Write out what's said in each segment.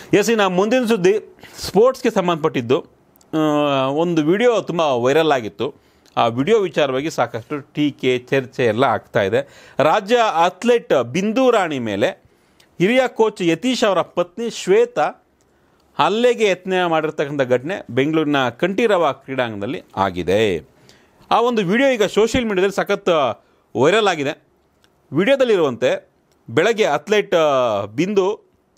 S ಇನ್ನು ಮುಂದಿನ ಸುದ್ದಿ ಸ್ಪೋರ್ಟ್ಸ್ಗೆ ಸಂಬಂಧಪಟ್ಟಿದ್ದು ಆ, ಒಂದು ವಿಡಿಯೋ ತುಂಬ ವೈರಲ್ ಆಗಿತ್ತು ಆ ವಿಡಿಯೋ ವಿಚಾರವಾಗಿ ಸಾಕಷ್ಟು ಟೀಕೆ ಚರ್ಚೆ ಎಲ್ಲ ಆಗ್ತಾ ಇದೆ ರಾಜ್ಯ ಅಥ್ಲೆಟ್ ಬಿಂದು ರಾಣಿ ಮೇಲೆ ಹಿರಿಯ ಕೋಚ್ ಯತೀಶ್ ಅವರ ಪತ್ನಿ ಶ್ವೇತಾ ಹಲ್ಲೆಗೆ ಯತ್ನ ಮಾಡಿರ್ತಕ್ಕಂಥ ಘಟನೆ ಬೆಂಗಳೂರಿನ ಕಂಠೀರವ ಕ್ರೀಡಾಂಗಣದಲ್ಲಿ ಆಗಿದೆ ಆ ಒಂದು ವಿಡಿಯೋ ಈಗ ಸೋಷಿಯಲ್ ಮೀಡಿಯಾದಲ್ಲಿ ಸಖತ್ ವೈರಲ್ ಆಗಿದೆ ವಿಡಿಯೋದಲ್ಲಿರುವಂತೆ ಬೆಳಗ್ಗೆ ಅಥ್ಲೆಟ್ ಆ, ಬಿಂದು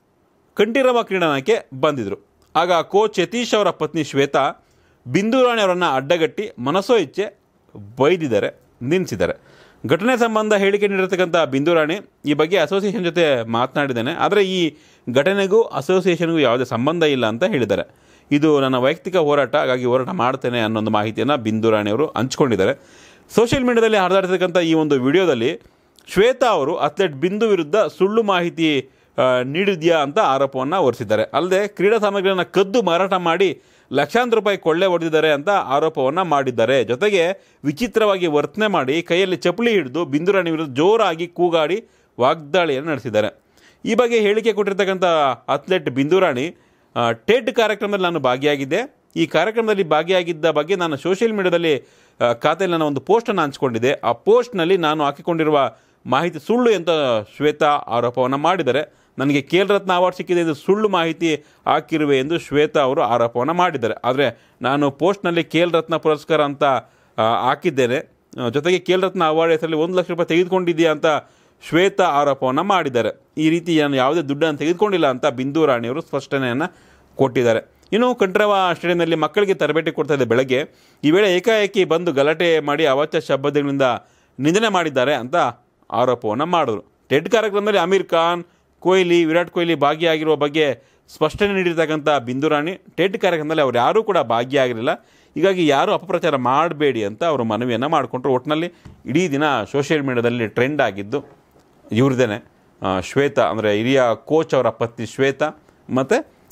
ಕಂಠೀರವ ಕ್ರೀಡಾಂಗಣಕ್ಕೆ ಬಂದಿದ್ದರು ಆಗ ಕೋಚ್ ಯತೀಶ್ ಅವರ ಪತ್ನಿ ಶ್ವೇತಾ ಬಿಂದು ರಾಣಿ ಅವರನ್ನು ಅಡ್ಡಗಟ್ಟಿ ಮನಸೋ ಇಚ್ಛೆ ಬೈದಿದ್ದಾರೆ ನಿಲ್ಲಿಸಿದ್ದಾರೆ ಘಟನೆ ಸಂಬಂಧ ಹೇಳಿಕೆ ನೀಡಿರ್ತಕ್ಕಂಥ ಬಿಂದು ರಾಣಿ ಈ ಬಗ್ಗೆ ಅಸೋಸಿಯೇಷನ್ ಜೊತೆ ಮಾತನಾಡಿದ್ದೇನೆ ಆದರೆ ಈ ಘಟನೆಗೂ ಅಸೋಸಿಯೇಷನ್ಗೂ ಯಾವುದೇ ಸಂಬಂಧ ಇಲ್ಲ ಅಂತ ಹೇಳಿದ್ದಾರೆ ಇದು ನನ್ನ ವೈಯಕ್ತಿಕ ಹೋರಾಟ ಹಾಗಾಗಿ ಹೋರಾಟ ಮಾಡ್ತೇನೆ ಅನ್ನೊಂದು ಮಾಹಿತಿಯನ್ನು ಬಿಂದು ರಾಣಿ ಅವರು ಹಂಚ್ಕೊಂಡಿದ್ದಾರೆ ಸೋಷಿಯಲ್ ಮೀಡಿಯಾದಲ್ಲಿ ಹರಿದಾಡ್ತಕ್ಕಂಥ ಈ ಒಂದು ವಿಡಿಯೋದಲ್ಲಿ ಶ್ವೇತಾ ಅವರು ಅಥ್ಲೆಟ್ ಬಿಂದು ವಿರುದ್ಧ ಸುಳ್ಳು ಮಾಹಿತಿ ಆ, ನೀಡಿದ್ಯಾ ಅಂತ ಆರೋಪವನ್ನು ಹೊರಿಸಿದ್ದಾರೆ ಅಲ್ಲದೆ ಕ್ರೀಡಾ ಸಾಮಗ್ರಿಗಳನ್ನು ಕದ್ದು ಮಾರಾಟ ಮಾಡಿ ಲಕ್ಷಾಂತರ ರೂಪಾಯಿ ಕೊಳ್ಳೆ ಹೊಡೆದಿದ್ದಾರೆ ಅಂತ ಆರೋಪವನ್ನು ಮಾಡಿದ್ದಾರೆ ಜೊತೆಗೆ ವಿಚಿತ್ರವಾಗಿ ವರ್ತನೆ ಮಾಡಿ ಕೈಯಲ್ಲಿ ಚಪ್ಪಲಿ ಹಿಡಿದು ಬಿಂದುರಾಣಿ ವಿರುದ್ಧ ಜೋರಾಗಿ ಕೂಗಾಡಿ ವಾಗ್ದಾಳಿಯನ್ನು ನಡೆಸಿದ್ದಾರೆ ಈ ಬಗ್ಗೆ ಹೇಳಿಕೆ ಕೊಟ್ಟಿರ್ತಕ್ಕಂಥ ಅಥ್ಲೆಟ್ ಬಿಂದುರಾಣಿ ಆ, ಟೆಡ್ ಕಾರ್ಯಕ್ರಮದಲ್ಲಿ ನಾನು ಭಾಗಿಯಾಗಿದ್ದೆ ಈ ಕಾರ್ಯಕ್ರಮದಲ್ಲಿ ಭಾಗಿಯಾಗಿದ್ದ ಬಗ್ಗೆ ನಾನು ಸೋಷಿಯಲ್ ಮೀಡಿಯಾದಲ್ಲಿ ಆ, ಖಾತೆಯಲ್ಲಿ ನಾನು ಒಂದು ಪೋಸ್ಟನ್ನು ಹಂಚ್ಕೊಂಡಿದ್ದೆ ಆ ಪೋಸ್ಟ್ನಲ್ಲಿ ನಾನು ಹಾಕಿಕೊಂಡಿರುವ ಮಾಹಿತಿ ಸುಳ್ಳು ಅಂತ ಶ್ವೇತಾ ಆರೋಪವನ್ನು ಮಾಡಿದ್ದಾರೆ ನನಗೆ ಖೇಲ್ ರತ್ನ ಅವಾರ್ಡ್ ಸಿಕ್ಕಿದೆ ಇದು ಸುಳ್ಳು ಮಾಹಿತಿ ಹಾಕಿರುವೆ ಎಂದು ಶ್ವೇತಾ ಅವರು ಆರೋಪವನ್ನು ಮಾಡಿದ್ದಾರೆ ಆದರೆ ನಾನು ಪೋಸ್ಟ್ನಲ್ಲಿ ಖೇಲ್ ರತ್ನ ಪುರಸ್ಕಾರ ಅಂತ ಆ, ಹಾಕಿದ್ದೇನೆ ಆ, ಜೊತೆಗೆ ಖೇಲ್ ರತ್ನ ಅವಾರ್ಡ್ ಹೆಸರಲ್ಲಿ ಒಂದು ಲಕ್ಷ ರೂಪಾಯಿ ತೆಗೆದುಕೊಂಡಿದೆಯಾ ಅಂತ ಶ್ವೇತಾ ಆರೋಪವನ್ನು ಮಾಡಿದ್ದಾರೆ ಈ ರೀತಿ ನಾನು ಯಾವುದೇ ದುಡ್ಡನ್ನು ತೆಗೆದುಕೊಂಡಿಲ್ಲ ಅಂತ ಬಿಂದು ರಾಣಿಯವರು ಸ್ಪಷ್ಟನೆಯನ್ನು ಕೊಟ್ಟಿದ್ದಾರೆ ಇನ್ನು ಕಂಠರವ ಸ್ಟೇಡಿಯಂನಲ್ಲಿ ಮಕ್ಕಳಿಗೆ ತರಬೇತಿ ಕೊಡ್ತಾ ಇದೆ ಬೆಳಗ್ಗೆ ಈ ವೇಳೆ ಏಕಾಏಕಿ ಬಂದು ಗಲಾಟೆ ಮಾಡಿ ಅವಾಚ್ಯ ಶಬ್ದಗಳಿಂದ ನಿಂದನೆ ಮಾಡಿದ್ದಾರೆ ಅಂತ ಆರೋಪವನ್ನು ಮಾಡಿದ್ರು ಟೆಡ್ ಕಾರ್ಯಕ್ರಮದಲ್ಲಿ ಅಮೀರ್ ಖಾನ್ ಕೊಹ್ಲಿ ವಿರಾಟ್ ಕೊಹ್ಲಿ ಭಾಗಿಯಾಗಿರುವ ಬಗ್ಗೆ ಸ್ಪಷ್ಟನೆ ನೀಡಿರ್ತಕ್ಕಂಥ ಬಿಂದುರಾಣಿ ಟೆಡ್ ಕಾರ್ಯಕ್ರಮದಲ್ಲಿ ಅವ್ರು ಯಾರೂ ಕೂಡ ಭಾಗಿಯಾಗಿರಲಿಲ್ಲ ಹೀಗಾಗಿ ಯಾರೂ ಅಪಪ್ರಚಾರ ಮಾಡಬೇಡಿ ಅಂತ ಅವರು ಮನವಿಯನ್ನು ಮಾಡಿಕೊಂಡ್ರು ಒಟ್ಟಿನಲ್ಲಿ ಇಡೀ ದಿನ ಸೋಷಿಯಲ್ ಮೀಡಿಯಾದಲ್ಲಿ ಟ್ರೆಂಡ್ ಆಗಿದ್ದು ಇವ್ರದ್ದೇನೆ ಶ್ವೇತಾ ಅಂದರೆ ಹಿರಿಯ ಕೋಚ್ ಅವರ ಪತ್ನಿ ಶ್ವೇತಾ ಮತ್ತು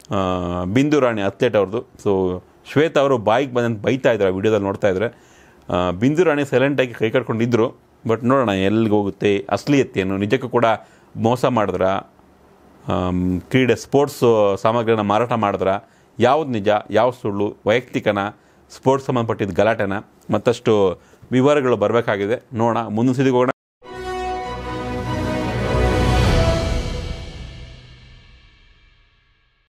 ಬಿಂದು ರಾಣಿ ಅಥ್ಲೆಟ್ ಅವ್ರದ್ದು ಸೊ ಶ್ವೇತಾ ಅವರು ಬಾಯಿಗೆ ಬಂದಂತ ಬೈತಾ ಇದ್ದಾರೆ ವಿಡಿಯೋದಲ್ಲಿ ನೋಡ್ತಾ ಇದ್ದಾರೆ ಆ, ಬಿಂದು ರಾಣಿ ಸೈಲೆಂಟಾಗಿ ಕೈ ಕಟ್ಕೊಂಡಿದ್ರು ಬಟ್ ನೋಡೋಣ ಎಲ್ಲಿಗೆ ಹೋಗುತ್ತೆ ಅಸಲಿಯತ್ತೇನು ನಿಜಕ್ಕೂ ಕೂಡ ಮೋಸ ಮಾಡಿದ್ರ ಆಮ್, ಕ್ರೀಡೆ ಸ್ಪೋರ್ಟ್ಸ್ ಸಾಮಗ್ರಿನ ಮಾರಾಟ ಮಾಡಿದ್ರ ಯಾವ್ದು ನಿಜ ಯಾವ ಸುಳ್ಳು ವೈಯಕ್ತಿಕನ ಸ್ಪೋರ್ಟ್ಸ್ ಸಂಬಂಧಪಟ್ಟಿದ್ದ ಗಲಾಟೆನ ಮತ್ತಷ್ಟು ವಿವರಗಳು ಬರಬೇಕಾಗಿದೆ ನೋಡೋಣ ಮುಂದಿನ ಸುದ್ದಿಗೆ ಹೋಗೋಣ